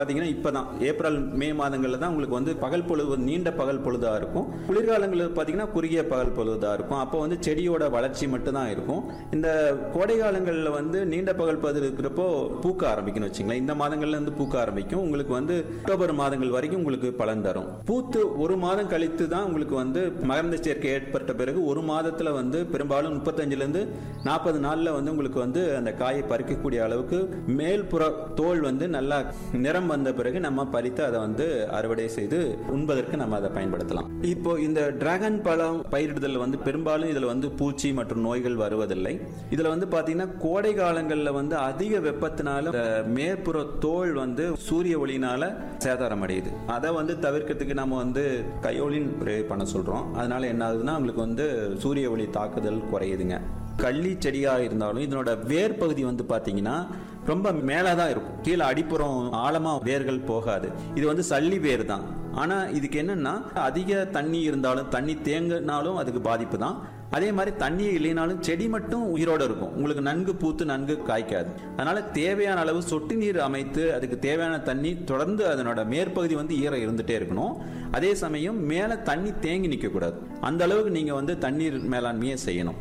பார்த்தீங்கன்னா இப்பதான் April May மாதங்களில் தான் உங்களுக்கு வந்து பகல் பொழுது நீண்ட பகல் பொழுதா இருக்கும் குளிர்காலங்களில் பார்த்தீங்கன்னா குறுகிய பகல் பொழுதா இருக்கும் அப்போ வந்து செடியோட வளர்ச்சி மட்டும் தான் இருக்கும் இந்த கோடை காலங்களில் வந்து நீண்ட பகல் பொழுது இருக்கிறப்போ பூக்க ஆரம்பிக்கும்னு வச்சுங்களேன் இந்த மாதங்கள்ல இருந்து பூக்க ஆரம்பிக்கும் உங்களுக்கு வந்து அக்டோபர் மாதங்கள் வரைக்கும் உங்களுக்கு பலன் தரும் பூத்து ஒரு மாதம் கழித்து தான் உங்களுக்கு வந்து மகரந்த சேர்க்கை ஏற்பட்ட பிறகு ஒரு மாதத்துல வந்து பெரும்பாலும் முப்பத்தஞ்சுல இருந்து நாற்பது நாள்ல வந்து உங்களுக்கு வந்து அந்த காயை பறிக்கக்கூடிய அளவுக்கு மேல்புற தோல் வந்து நல்லா நிறம் வந்த பிறகு நம்ம பறித்து அதை வந்து அறுவடை செய்து உண்பதற்கு நம்ம அதை பயன்படுத்தலாம் இப்போ இந்த டிராகன் பழம் பயிரிடுதல் வந்து பெரும்பாலும் இதுல வந்து பூச்சி மற்றும் நோய்கள் வருவதில்லை இதுல வந்து பாத்தீங்கன்னா கோடை காலங்கள்ல வந்து அதிக வெப்பத்தினால இந்த மேற்புற தோல் வந்து சூரிய ஒளியினால சேதாரம் அடையுது அதை வந்து தவிர்க்கிறதுக்கு நம்ம வந்து கையோலின் spray பண்ண சொல்றோம் அதனால என்ன ஆகுதுன்னா உங்களுக்கு வந்து சூரிய ஒளி தாக்குதல் குறையுதுங்க கள்ளி செடியா இருந்தாலும் இதனோட வேர் பகுதி வந்து பாத்தீங்கன்னா ரொம்ப மேலே தான் இருக்கும் கீழே அடிப்புறம் ஆழமா வேர்கள் போகாது இது வந்து சல்லி வேர் தான் ஆனா இதுக்கு என்னன்னா அதிக தண்ணி இருந்தாலும் தண்ணி தேங்கினாலும் அதுக்கு பாதிப்பு தான் அதே மாதிரி தண்ணி இல்லைனாலும் செடி மட்டும் உயிரோட இருக்கும் உங்களுக்கு நன்கு பூத்து நன்கு காய்க்காது அதனால தேவையான அளவு சொட்டு நீர் அமைத்து அதுக்கு தேவையான தண்ணி தொடர்ந்து அதனோட மேற்பகுதி வந்து ஈரம் இருந்துட்டே இருக்கணும் அதே சமயம் மேலே தண்ணி தேங்கி நிற்க கூடாது அந்த அளவுக்கு நீங்க வந்து தண்ணீர் மேலாண்மையை செய்யணும்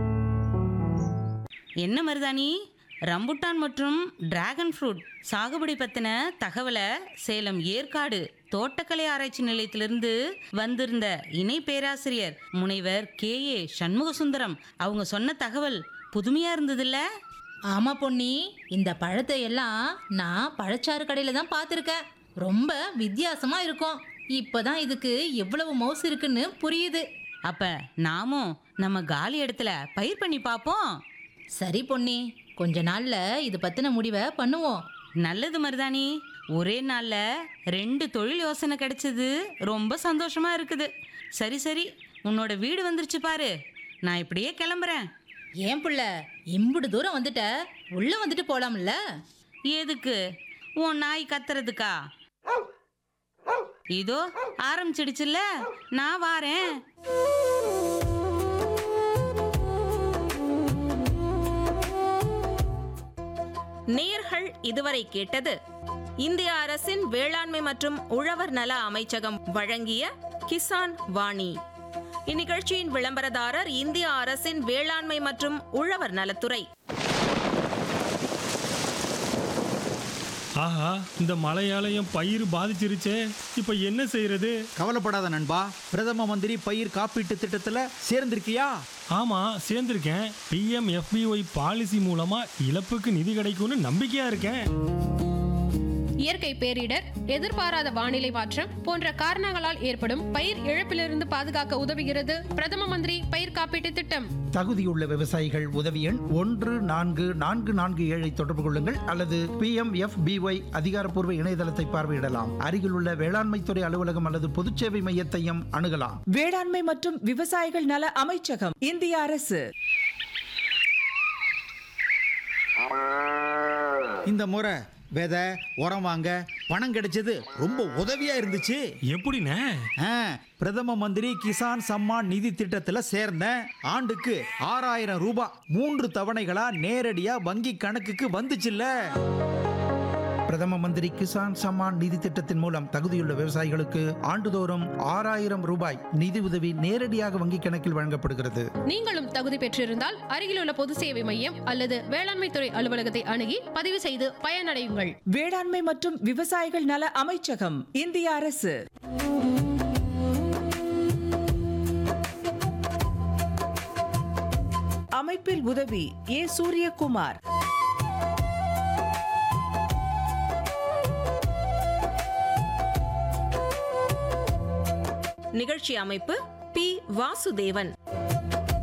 என்ன மருதாணி ரம்புட்டான் மற்றும் டிராகன் ஃப்ரூட் சாகுபடி பத்தின தகவலை சேலம் ஏற்காடு தோட்டக்கலை ஆராய்ச்சி நிலையத்திலிருந்து வந்திருந்த இணை பேராசிரியர் முனைவர் கே ஏ சண்முகசுந்தரம் அவங்க சொன்ன தகவல் புதுமையா இருந்ததுல்ல ஆமா பொன்னி இந்த பழத்தை எல்லாம் நான் பழச்சாறு கடையில தான் பார்த்துருக்கேன் ரொம்ப வித்தியாசமா இருக்கும் இப்பதான் இதுக்கு எவ்வளவு மவுசு இருக்குன்னு புரியுது அப்ப நாமும் நம்ம காலி இடத்துல பயிர் பண்ணி பார்ப்போம் சரி பொன்னி கொஞ்ச நாள்ல இது பத்தின முடிவை பண்ணுவோம் நல்லது மருதாணி ஒரே நாள்ல ரெண்டு தொழில் யோசனை கிடைச்சது ரொம்ப சந்தோஷமா இருக்குது சரி சரி உன்னோட வீடு வந்துருச்சு பாரு நான் இப்படியே கிளம்புறேன் ஏன் புள்ள இம்புடு தூரம் வந்துட்ட உள்ள வந்துட்டு போலாம்ல எதுக்கு உன் நாய் கத்துறதுக்கா இதோ ஆரம்பிச்சிடுச்சுல்ல நான் வாரேன் நேர்கள் இதுவரை கேட்டது இந்திய அரசின் வேளாண்மை மற்றும் உழவர் நல அமைச்சகம் வழங்கிய கிசான் வாணி இந்நிகழ்ச்சியின் விளம்பரதாரர் இந்திய அரசின் வேளாண்மை மற்றும் உழவர் நலத்துறை ஆஹா இந்த மழையால என் பயிர் பாதிச்சிருச்சே இப்போ என்ன செய்யறது கவலைப்படாத நண்பா பிரதம மந்திரி பயிர் காப்பீட்டு திட்டத்துல சேர்ந்திருக்கியா ஆமா சேர்ந்திருக்கேன் பிஎம் எஃபிஒய் பாலிசி மூலமா இழப்புக்கு நிதி கிடைக்கும்னு நம்பிக்கையா இருக்கேன் இயற்கை பேரிடர் எதிர்பாராத வானிலை மாற்றம் போன்ற காரணங்களால் ஏற்படும் பயிர் இழப்பிலிருந்து பாதுகாக்க உதவுகிறது பிரதம மந்திரி பயிர் காப்பீட்டு திட்டம் தகுதியுள்ள விவசாயிகள் உதவி எண் ஒன்று நான்கு நான்கு நான்கு ஏழை தொடர்பு கொள்ளுங்கள் அல்லது பி எம் எஃப் பிஒய் அதிகாரப்பூர்வ இணையதளத்தை பார்வையிடலாம் அருகிலுள்ள வேளாண்மைத்துறை அலுவலகம் அல்லது பொதுச்சேவை மையத்தையும் அணுகலாம் வேளாண்மை மற்றும் விவசாயிகள் நல அமைச்சகம் இந்திய அரசு இந்த முறை விதை உரம் வாங்க பணம் கிடைச்சது ரொம்ப உதவியா இருந்துச்சு எப்படிண்ணே ஆ, பிரதம மந்திரி கிசான் சம்மான் நிதி திட்டத்துல சேர்ந்தேன் ஆண்டுக்கு ஆறாயிரம் ரூபாய் மூன்று தவணைகளா நேரடியா வங்கி கணக்குக்கு வந்துச்சுல்ல பிரதம மந்திரி கிசான் சம்மான் நிதி திட்டத்தின் மூலம் தகுதியுள்ள விவசாயிகளுக்கு ஆண்டுதோறும் ஆறாயிரம் ரூபாய் நிதி உதவி நேரடியாக வங்கிக் கணக்கில் வழங்கப்படுகிறது நீங்களும் தகுதி பெற்றிருந்தால் அருகிலுள்ள பொது சேவை மையம் அல்லது வேளாண்மை துறை அலுவலகத்தை அணுகி பதிவு செய்து பயனடையுங்கள் வேளாண்மை மற்றும் விவசாயிகள் நல அமைச்சகம் இந்திய அரசு அமைப்பில் உதவி ஏ சூரியகுமார் நிகழ்ச்சி அமைப்பு பி வாசுதேவன்